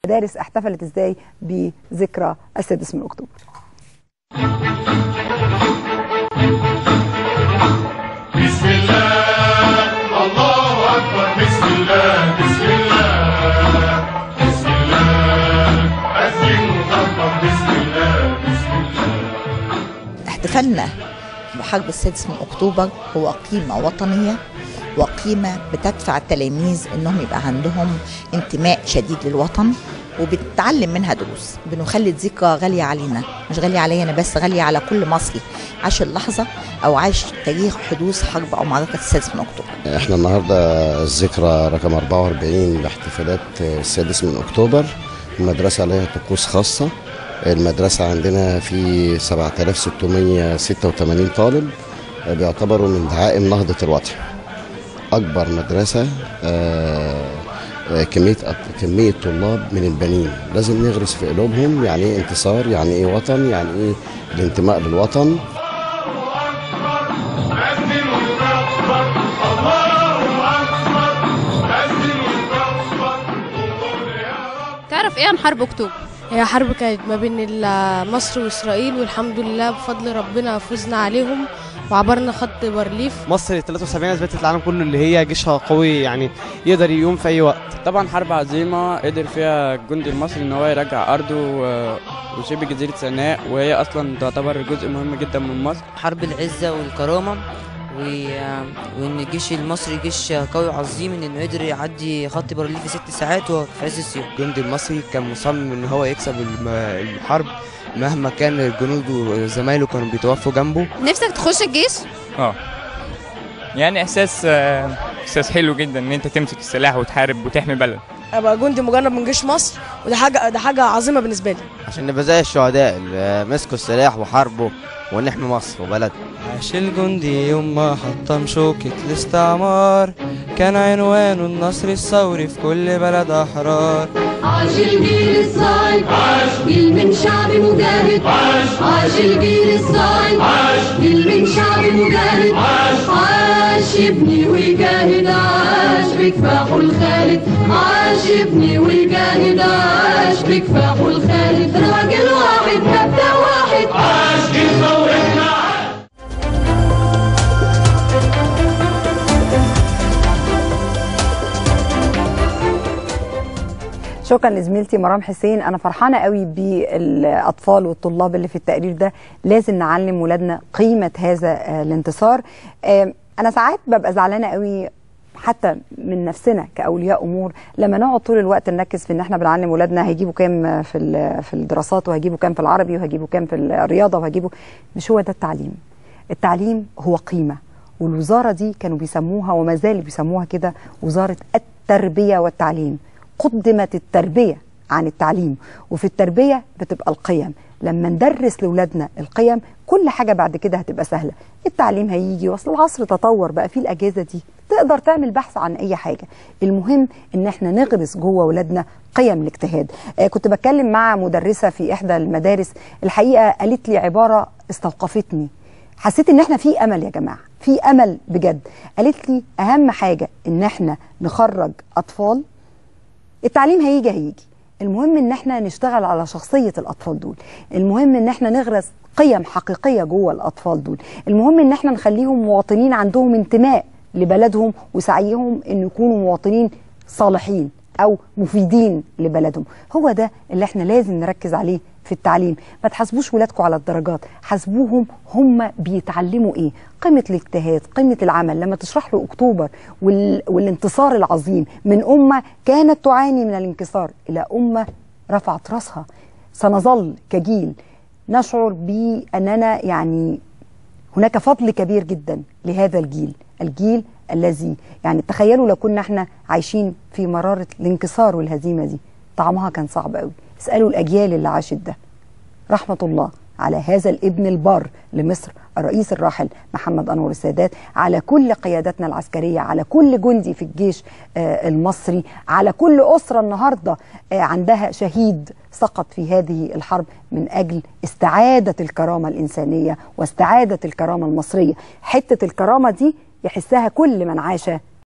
المدارس احتفلت ازاي بذكرى السادس من اكتوبر بسم الله الله أكبر بسم الله بسم الله بسم الله أذن وكبر بسم الله بسم الله احتفالنا بحرب السادس من اكتوبر هو قيمه وطنيه وقيمه بتدفع التلاميذ انهم يبقى عندهم انتماء شديد للوطن وبنتعلم منها دروس بنخلي ذكرى غاليه علينا مش غاليه عليا انا بس غاليه على كل مصري عاش اللحظه او عاش تاريخ حدوث حرب او معركه السادس من اكتوبر احنا النهارده الذكرى رقم 44 لاحتفالات السادس من اكتوبر المدرسه لها طقوس خاصه المدرسه عندنا في 7686 طالب بيعتبروا من دعائم نهضه الوطن اكبر مدرسه آه، آه، كميه كميه طلاب من البنين لازم نغرس في قلوبهم يعني ايه انتصار يعني ايه وطن يعني ايه الانتماء للوطن أذن وكبر الله أكبر أذن وكبر قول يا رب تعرف ايه عن حرب اكتوبر هي حرب كانت ما بين ال- مصر وإسرائيل والحمد لله بفضل ربنا فزنا عليهم وعبرنا خط بارليف مصر 73 اثبتت العالم كله اللي هي جيشها قوي يعني يقدر يقوم في اي وقت طبعا حرب عظيمة قدر فيها الجندي المصري ان هو يرجع ارضه و- وشبه جزيرة سيناء وهي اصلا تعتبر جزء مهم جدا من مصر حرب العزة والكرامة و... وإن الجيش المصري جيش قوي عظيم إن إنه قدر يعدي خط بارليف في ست ساعات وهو في عز السيوف الجندي المصري كان مصمم ان هو يكسب الم- الحرب مهما كان الجنود وزمايله كانوا بيتوفوا جنبه نفسك تخش الجيش اه يعني احساس آه، احساس حلو جدا ان انت تمسك السلاح وتحارب وتحمي بلد ابقى جندي مجند من جيش مصر وده حاجه ده حاجه عظيمه بالنسبه لي عشان نبقى زي الشهداء اللي مسكوا السلاح وحاربوا ونحمي مصر وبلدنا عاش الجندي يوم ما حطم شوكة الاستعمار كان عنوانه النصر الثوري في كل بلد أحرار عاش الجيل الصاعد عاش جيل من شعب مجاهد عاش عاش الجيل الصاعد عاش جيل من شعب مجاهد عاش عاش يبني ويجاهد عاش بكفاحه الخالد عاش يبني ويجاهد عاش بكفاحه الخالد راجل واحد مبدأ واحد عاش جيل ثورتنا شكرا لزميلتي مرام حسين انا فرحانه قوي بالاطفال والطلاب اللي في التقرير ده لازم نعلم ولادنا قيمه هذا آه، الانتصار آه، انا ساعات ببقى زعلانه قوي حتى من نفسنا كاولياء امور لما نقعد طول الوقت نركز في ان احنا بنعلم ولادنا هيجيبوا كام في ال- في الدراسات وهيجيبوا كام في العربي وهيجيبوا كام في الرياضه وهيجيبوا مش هو ده التعليم التعليم هو قيمه والوزاره دي كانوا بيسموها وما زالوا بيسموها كده وزاره التربيه والتعليم قدمت التربيه عن التعليم وفي التربيه بتبقى القيم لما ندرس لاولادنا القيم كل حاجه بعد كده هتبقى سهله التعليم هيجي واصل العصر تطور بقى فيه الاجهزه دي تقدر تعمل بحث عن اي حاجه المهم ان احنا نغرس جوه ولادنا قيم الاجتهاد آه كنت بتكلم مع مدرسه في احدى المدارس الحقيقه قالت لي عباره استوقفتني حسيت ان احنا في امل يا جماعه في امل بجد قالت لي اهم حاجه ان احنا نخرج اطفال التعليم هيجي هيجي المهم ان احنا نشتغل على شخصيه الاطفال دول المهم ان احنا نغرس قيم حقيقيه جوه الاطفال دول المهم ان احنا نخليهم مواطنين عندهم انتماء لبلدهم وسعيهم ان يكونوا مواطنين صالحين او مفيدين لبلدهم هو ده اللي احنا لازم نركز عليه في التعليم ما تحاسبوش ولادكم على الدرجات حاسبوهم هم بيتعلموا ايه قيمة الاجتهاد قيمة العمل لما تشرح له أكتوبر وال... والانتصار العظيم من أمة كانت تعاني من الانكسار إلى أمة رفعت رأسها سنظل كجيل نشعر بأننا يعني هناك فضل كبير جدا لهذا الجيل الجيل الذي يعني تخيلوا لو كنا احنا عايشين في مرارة الانكسار والهزيمة دي طعمها كان صعب قوي اسألوا الأجيال اللي عاشت ده رحمة الله على هذا الابن البار لمصر الرئيس الراحل محمد أنور السادات على كل قياداتنا العسكرية على كل جندي في الجيش آه، المصري على كل أسرة النهاردة آه، عندها شهيد سقط في هذه الحرب من أجل استعادة الكرامة الإنسانية واستعادة الكرامة المصرية حتة الكرامة دي يحسها كل من عاش